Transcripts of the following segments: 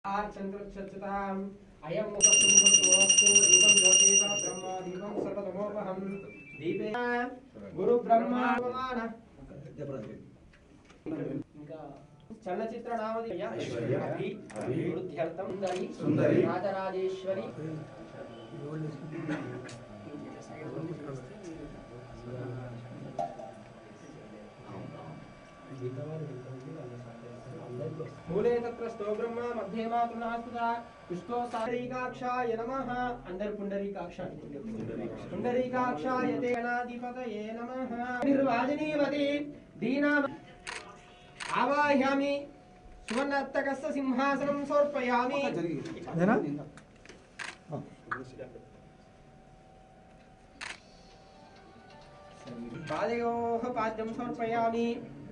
ఆర్చంద్రక్షతాం అయం ముఖస్తు దీపం జ్యోతిత బ్రహ్మ దీపం సర్వతమోపహం దీపే గురు బ్రహ్మ భగవాన ఇంకా చలనచిత్ర నామది ఐశ్వర్య, అభి అభి, వృద్ధ్యర్థం సుందరి సుందరి, రాజరాజేశ్వరి మూలే తత్ర స్థో బ్రహ్మ మధ్యే మాతృనాస్తుత పుష్పో సారీకాక్షాయ నమః అందరు పుండరీకాక్షాయ పుండరీకాక్షాయ తే గణాధిపతయే నమః నిర్వాజనీవతి దీనా ఆవాహ్యామి సువర్ణత్తకస్య సింహాసనం సమర్పయామి పాదయోః పాద్యం సమర్పయామి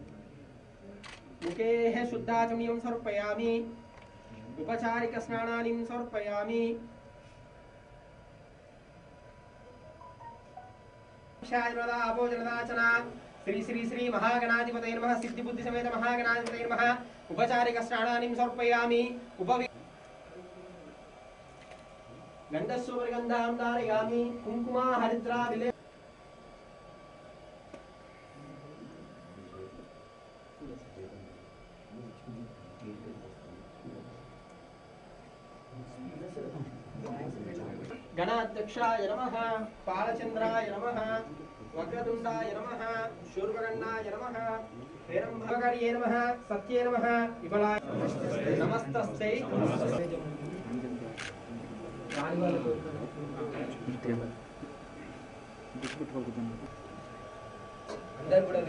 ముఖేః శుద్ధాచమయం సమర్పయామి ఉపచారిక స్నానానిం సమర్పయామి క్షాయనదా అపోజనదాచన శ్రీ శ్రీ శ్రీ మహాగణాధిపతయ నమః సిద్ధి బుద్ధి సమేత మహాగణాధిపతయ నమః ఉపచారిక స్నానానిం సమర్పయామి ఉపవి గంధస్వరిగంధాం ధారయామి కుంకుమా హరిద్రా విలే గణాధ్యక్షాయ నమః పాలచంద్రాయ నమః వక్రతుండాయ నమః శూర్పగణాయ నమః హేరంభగర్యే నమః సత్యే నమః విమలాయ నమస్తస్తే అందరు కూడా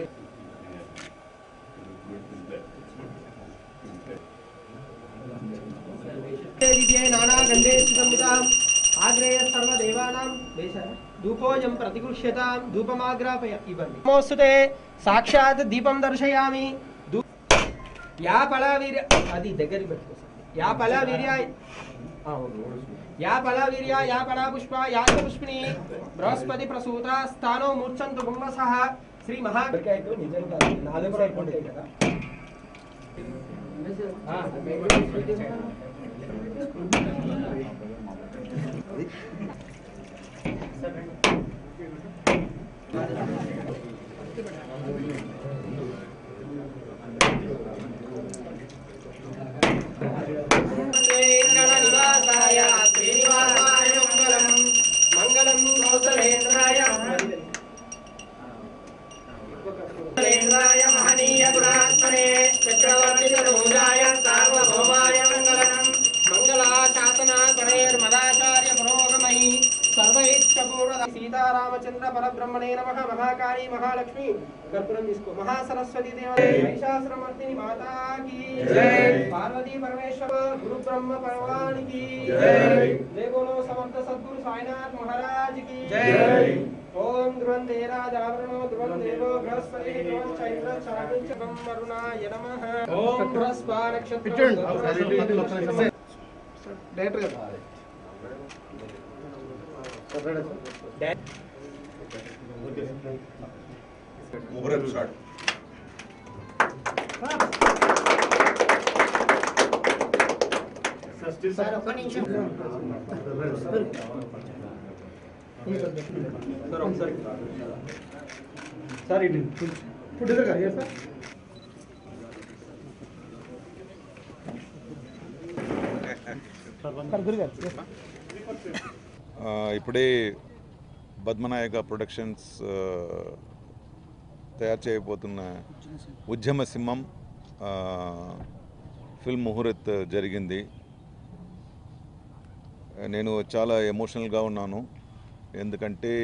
दिव्ये नानागन्धेषु संविताम् आग्रेय सर्वदेवानां धूपोऽयं प्रतिगृह्यतां धूपमाग्रापय इवन्ति नमोऽस्तुते సాక్షాత్ దీపం దర్శయామి ధూ- యా పలా వీర్య అది దగ్గరికి పెట్టుకో సార్. యా పలా వీర్య ఆ, ఓకే. యా పలా వీర్య యా పలా పుష్ప యా చ పుష్పిణి బృహస్పతి ప్రసూత స్థానో మూర్ఛంతు గుమ్మసః శ్రీ మహా నిజంగా నాలుగు కూడా అయిపోతాయి కదా ఆ, నివాసాయ శ్రీనివాసాయ మంగళం మంగళం కౌసలేంద్రాయ కౌసలేంద్రాయ మహనీయ గుణాత్మనే చక్రవర్తి తనూజాయ సార్వభౌమాయ మంగళం మంగళాశాసనాతనైర్మదాచార్య పురోగమై సర్వైష్టపూర్ణ సీతారామచంద్ర పరబ్రహ్మణే నమ మహాకాళీ మహాలక్ష్మి కర్పూరం తీసుకో మహాసరస్వతి దేవతాశ్రమర్తిని మాతాకి జై. పార్వతీ పరమేశ్వర గురు బ్రహ్మ పరవానికి జై. జై బోలో సమర్థ సద్గురు సాయినాథ్ మహారాజ్ కి జై. ఓం ధ్రువం దేరాజావరణో ధ్రువం దేవో బృహస్పతి ధ్రువం చైత్ర చావించ బ్రహ్మరుణాయ నమః ఓం బృహస్పా నక్షత్రం డైరెక్టర్ కదా ముహూర్తం స్టార్ట్ సార్ ఒక్క నిమిషం సార్ ఒకసారి సార్ ఇటు ఫుడ్ ఎదురు కదా సార్ ఆ, ఇప్పుడే పద్మనాయక ప్రొడక్షన్స్ ఆ, తయారు చేయబోతున్న ఉద్యమ సింహం ఆ, ఫిల్మ్ ముహూర్త్ జరిగింది నేను చాలా ఎమోషనల్గా ఉన్నాను ఎందుకంటే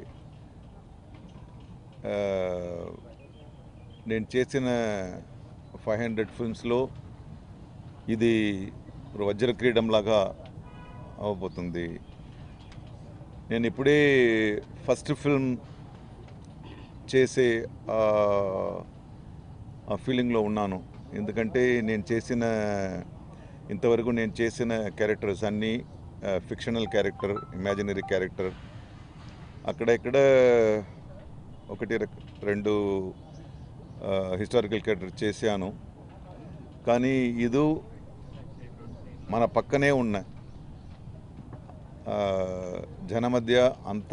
ఆ, నేను చేసిన ఫైవ్ హండ్రెడ్ ఫిల్మ్స్లో ఇది వజ్ర క్రీడంలాగా అవబోతుంది నేను ఇప్పుడే ఫస్ట్ ఫిల్మ్ చేసే ఆ, ఆ ఫీలింగ్లో ఉన్నాను ఎందుకంటే నేను చేసిన ఇంతవరకు నేను చేసిన క్యారెక్టర్స్ అన్నీ ఫిక్షనల్ క్యారెక్టర్ ఇమాజినరీ క్యారెక్టర్ అక్కడ ఇక్కడ ఒకటి రక- రెండు హిస్టారికల్ క్యారెక్టర్ చేశాను కానీ ఇది మన పక్కనే ఉన్న ఆ, జన మధ్య అంత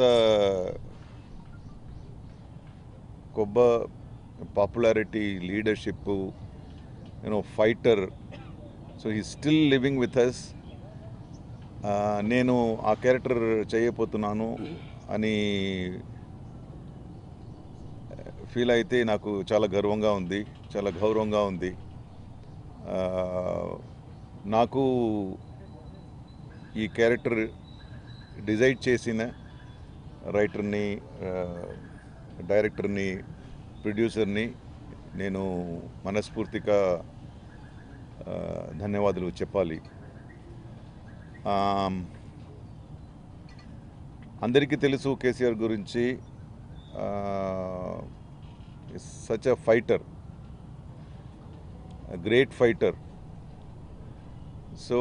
కొబ్బ popularity leadership you know fighter so he still living with us నేను ఆ క్యారెక్టర్ చేయబోతున్నాను అని ఫీల్ అయితే నాకు చాలా గర్వంగా ఉంది చాలా గౌరవంగా ఉంది ఆ, నాకు ఈ క్యారెక్టర్ డిజైడ్ చేసిన రైటర్ని ఆ, డైరెక్టర్ని ప్రొడ్యూసర్ని నేను మనస్ఫూర్తిగా ఆ, ధన్యవాదాలు చెప్పాలి ఆమ్, అందరికీ తెలుసు కేసీఆర్ గురించి such a fighter great fighter so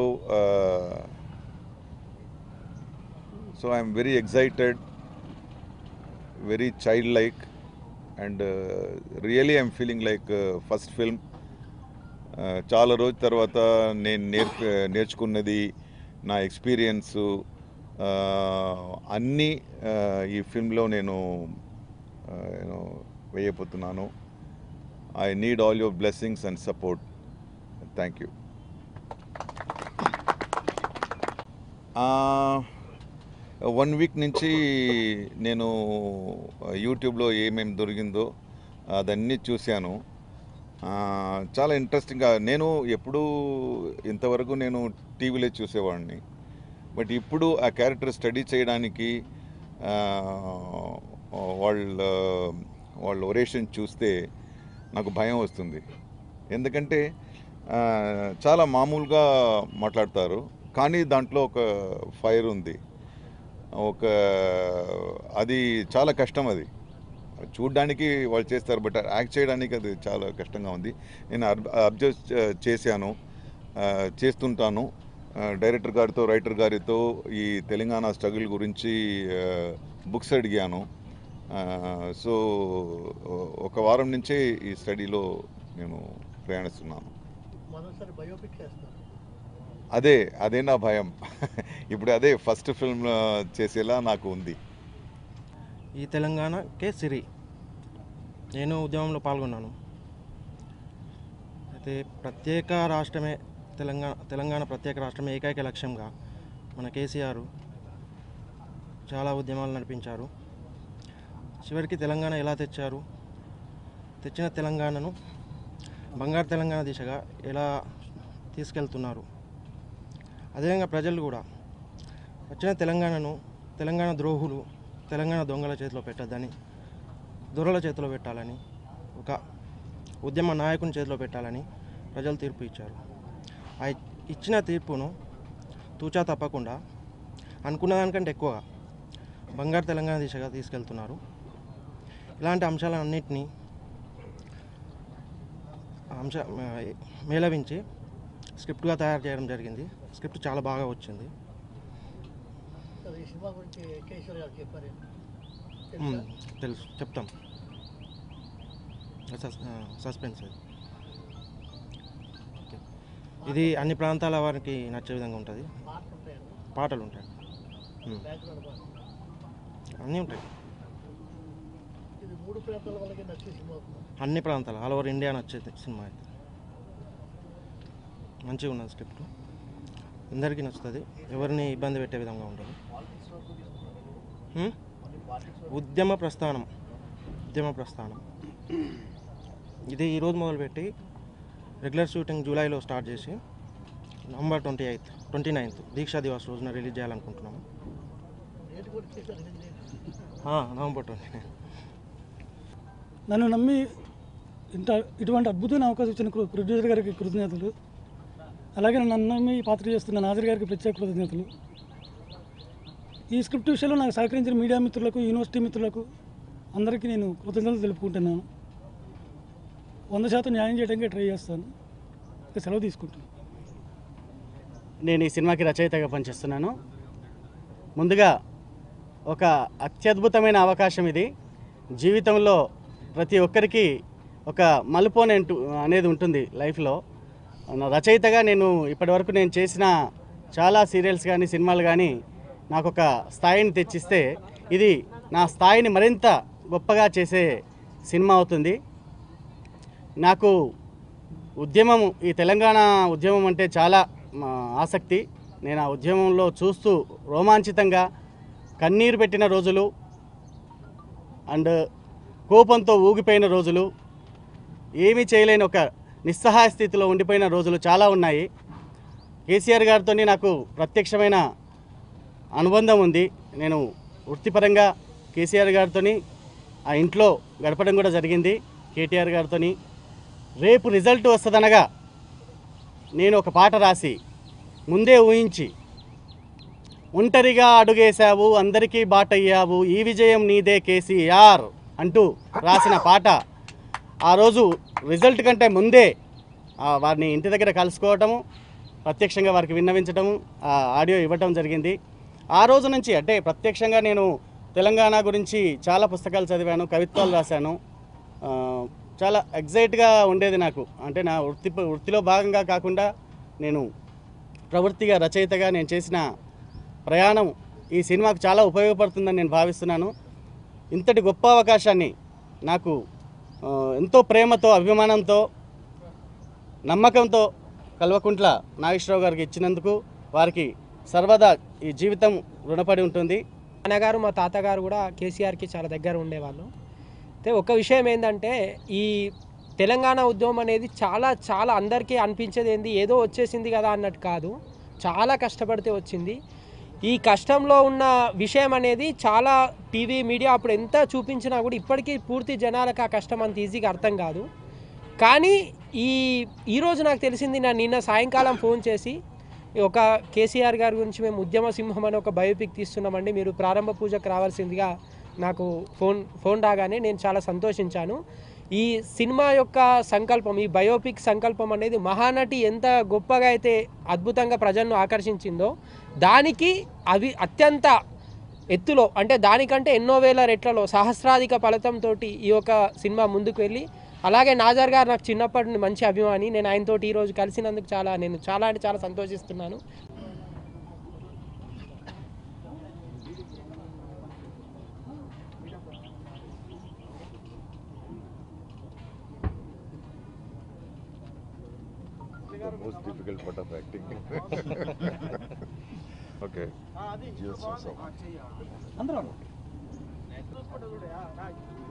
so I'm very excited very child like and really I'm feeling like first film చాలా రోజు తర్వాత నేను నేర్ప నేర్చుకున్నది నా ఎక్స్పీరియన్సు అన్నీ ఆ, ఈ ఫిల్మ్లో నేను నేను వేయబోతున్నాను I need all your blessings and support thank you one week నుంచి నేను యూట్యూబ్లో ఏమేమి దొరికిందో అదన్నీ చూశాను ఆ, చాలా ఇంట్రెస్టింగ్గా నేను ఎప్పుడూ ఇంతవరకు నేను టీవీలో చూసేవాడిని బట్ ఇప్పుడు ఆ క్యారెక్టర్ స్టడీ చేయడానికి ఆ, వాళ్ళ వాళ్ళ ఒరేషన్ చూస్తే నాకు భయం వస్తుంది ఎందుకంటే ఆ, చాలా మామూలుగా మాట్లాడతారు కానీ దాంట్లో ఒక ఫైర్ ఉంది ఒక అది చాలా కష్టం అది చూడ్డానికి వాళ్ళు చేస్తారు బట్ యాక్ట్ చేయడానికి అది చాలా కష్టంగా ఉంది నేను అబ్జర్వ్ చేశాను ఆ, చేస్తుంటాను ఆ, డైరెక్టర్ గారితో రైటర్ గారితో ఈ తెలంగాణ స్ట్రగుల్ గురించి బుక్స్ అడిగాను ఆ, సో ఒక వారం నుంచే ఈ స్టడీలో నేను ప్రయాణిస్తున్నాను మరోసారి బయోపిక్ చేస్తారు అదే అదే నా భయం ఇప్పుడు అదే ఫస్ట్ ఫిల్మ్ చేసేలా నాకు ఉంది ఈ తెలంగాణ కే సిరి నేను ఉద్యమంలో పాల్గొన్నాను అయితే ప్రత్యేక రాష్ట్రమే తెలంగాణ తెలంగాణ ప్రత్యేక రాష్ట్రమే ఏకైక లక్ష్యంగా మన కేసీఆర్ చాలా ఉద్యమాలు నడిపించారు చివరికి తెలంగాణ ఎలా తెచ్చారు తెచ్చిన తెలంగాణను బంగారు తెలంగాణ దిశగా ఎలా తీసుకెళ్తున్నారు అదేవిధంగా ప్రజలు కూడా వచ్చిన తెలంగాణను తెలంగాణ ద్రోహులు తెలంగాణ దొంగల చేతిలో పెట్టద్దని దొరల చేతిలో పెట్టాలని ఒక ఉద్యమ నాయకుని చేతిలో పెట్టాలని ప్రజలు తీర్పు ఇచ్చారు ఆ ఇచ్చిన తీర్పును తూచా తప్పకుండా అనుకున్న దానికంటే ఎక్కువగా బంగారు తెలంగాణ దిశగా తీసుకెళ్తున్నారు ఇలాంటి అంశాలన్నింటినీ అంశ మేళవించి స్క్రిప్ట్గా తయారు చేయడం జరిగింది స్క్రిప్ట్ చాలా బాగా వచ్చింది సార్ ఈ సినిమా గురించి కేశవ్ గారు చెప్పారు మ్మ్. తెలుసు చెప్తాం సస్- ఆ, సస్పెన్స్ అది ఓకే. ఇది అన్ని ప్రాంతాల వారికి నచ్చే విధంగా ఉంటుంది పాటలు ఉంటాయండి పాటలు ఉంటాయి మ్మ్. బ్యాక్గ్రౌండ్ పాటలు అన్నీ ఉంటాయి ఇది మూడు ప్రాంతాల వాళ్ళకి నచ్చే సినిమా అవుతుంది అన్ని ప్రాంతాలు ఆల్ ఓవర్ ఇండియా నచ్చే సినిమా అయితే మంచిగా ఉన్నది స్క్రిప్ట్ అందరికీ నచ్చుతుంది ఎవరిని ఇబ్బంది పెట్టే విధంగా ఉంటుంది మ్మ్? ఉద్యమ ప్రస్థానం ఉద్యమ ప్రస్థానం ఇది ఈరోజు మొదలుపెట్టి రెగ్యులర్ షూటింగ్ జూలైలో స్టార్ట్ చేసి November twenty eighth twenty ninth Deeksha Diwas రోజున రిలీజ్ చేయాలనుకుంటున్నాము డేట్ కూడా చేశారు రిలీజ్ చేయండి ఆ, నవంబర్ ట్వంటీ నైన్ నన్ను నమ్మి ఇంత ఇటువంటి అద్భుతమైన అవకాశం ఇచ్చిన కృ- ప్రొడ్యూసర్ గారికి కృతజ్ఞతలు అలాగే నన్ను నమ్మి ఈ పాత్ర చేస్తున్న నాజర్ గారికి ప్రత్యేక కృతజ్ఞతలు ఈ స్క్రిప్ట్ విషయంలో నాకు సహకరించిన మీడియా మిత్రులకు యూనివర్సిటీ మిత్రులకు అందరికీ నేను కృతజ్ఞతలు తెలుపుకుంటున్నాను వంద శాతం న్యాయం చేయడానికి ట్రై చేస్తాను ఇక సెలవు తీసుకుంటాను నేను ఈ సినిమాకి రచయితగా పనిచేస్తున్నాను ముందుగా ఒక అత్యద్భుతమైన అవకాశం ఇది జీవితంలో ప్రతి ఒక్కరికి ఒక మలుపు అనే ఉంటు- అనేది ఉంటుంది లైఫ్లో నా రచయితగా నేను ఇప్పటివరకు నేను చేసిన చాలా సీరియల్స్ కానీ సినిమాలు కానీ నాకు ఒక స్థాయిని తెచ్చిస్తే ఇది నా స్థాయిని మరింత గొప్పగా చేసే సినిమా అవుతుంది నాకు ఉద్యమం ఈ తెలంగాణ ఉద్యమం అంటే చాలా మా, ఆసక్తి నేను ఆ ఉద్యమంలో చూస్తూ రోమాంచితంగా కన్నీరు పెట్టిన రోజులు అండ్ కోపంతో ఊగిపోయిన రోజులు ఏమీ చేయలేని ఒక నిస్సహాయ స్థితిలో ఉండిపోయిన రోజులు చాలా ఉన్నాయి కేసీఆర్ గారితో నాకు ప్రత్యక్షమైన అనుబంధం ఉంది నేను వృత్తిపరంగా కేసీఆర్ గారితో ఆ ఇంట్లో గడపడం కూడా జరిగింది కేటీఆర్ గారితో రేపు రిజల్ట్ వస్తుందనగా నేను ఒక పాట రాసి ముందే ఊహించి ఒంటరిగా అడుగేశావు అందరికీ బాటయ్యావు ఈ విజయం నీదే కేసీఆర్ అంటూ రాసిన పాట ఆ రోజు రిజల్ట్ కంటే ముందే ఆ వారిని ఇంటి దగ్గర కలుసుకోవటము ప్రత్యక్షంగా వారికి విన్నవించటము ఆ ఆడియో ఇవ్వటం జరిగింది ఆ రోజు నుంచి అంటే ప్రత్యక్షంగా నేను తెలంగాణ గురించి చాలా పుస్తకాలు చదివాను కవిత్వాలు రాశాను ఆ, చాలా ఎగ్జైట్గా ఉండేది నాకు అంటే నా వృత్తి వృత్తిలో భాగంగా కాకుండా నేను ప్రవృత్తిగా రచయితగా నేను చేసిన ప్రయాణం ఈ సినిమాకు చాలా ఉపయోగపడుతుందని నేను భావిస్తున్నాను ఇంతటి గొప్ప అవకాశాన్ని నాకు ఆ, ఎంతో ప్రేమతో అభిమానంతో నమ్మకంతో కల్వకుంట్ల నాగేశ్వరరావు గారికి ఇచ్చినందుకు వారికి సర్వదా ఈ జీవితం రుణపడి ఉంటుంది నాన్నగారు మా తాతగారు కూడా కేసీఆర్కి చాలా దగ్గర ఉండేవాళ్ళు అయితే ఒక విషయం ఏంటంటే ఈ తెలంగాణ ఉద్యమం అనేది చాలా చాలా అందరికీ అనిపించేది ఏంది ఏదో వచ్చేసింది కదా అన్నట్టు కాదు చాలా కష్టపడితే వచ్చింది ఈ కష్టంలో ఉన్న విషయం అనేది చాలా టీవీ మీడియా అప్పుడు ఎంత చూపించినా కూడా ఇప్పటికీ పూర్తి జనాలకు ఆ కష్టం అంత ఈజీగా అర్థం కాదు కానీ ఈ ఈరోజు నాకు తెలిసింది నా నిన్న సాయంకాలం ఫోన్ చేసి ఒక కేసీఆర్ గారి గురించి మేము ఉద్యమ సింహం అనే ఒక బయోపిక్ తీస్తున్నామండి మీరు ప్రారంభ పూజకు రావాల్సిందిగా నాకు ఫోన్ ఫోన్ రాగానే నేను చాలా సంతోషించాను ఈ సినిమా యొక్క సంకల్పం ఈ బయోపిక్ సంకల్పం అనేది మహానటి ఎంత గొప్పగా అయితే అద్భుతంగా ప్రజలను ఆకర్షించిందో దానికి అవి అత్యంత ఎత్తులో అంటే దానికంటే ఎన్నో వేల రెట్లలో సహస్రాధిక ఫలితంతో ఈ యొక్క సినిమా ముందుకు వెళ్ళి అలాగే నాజర్ గారు నాకు చిన్నప్పటి నుండి మంచి అభిమాని నేను ఆయనతోటి ఈరోజు కలిసినందుకు చాలా నేను చాలా అంటే చాలా సంతోషిస్తున్నాను the most difficult part of acting. okay. Cheers yourself. అందరూ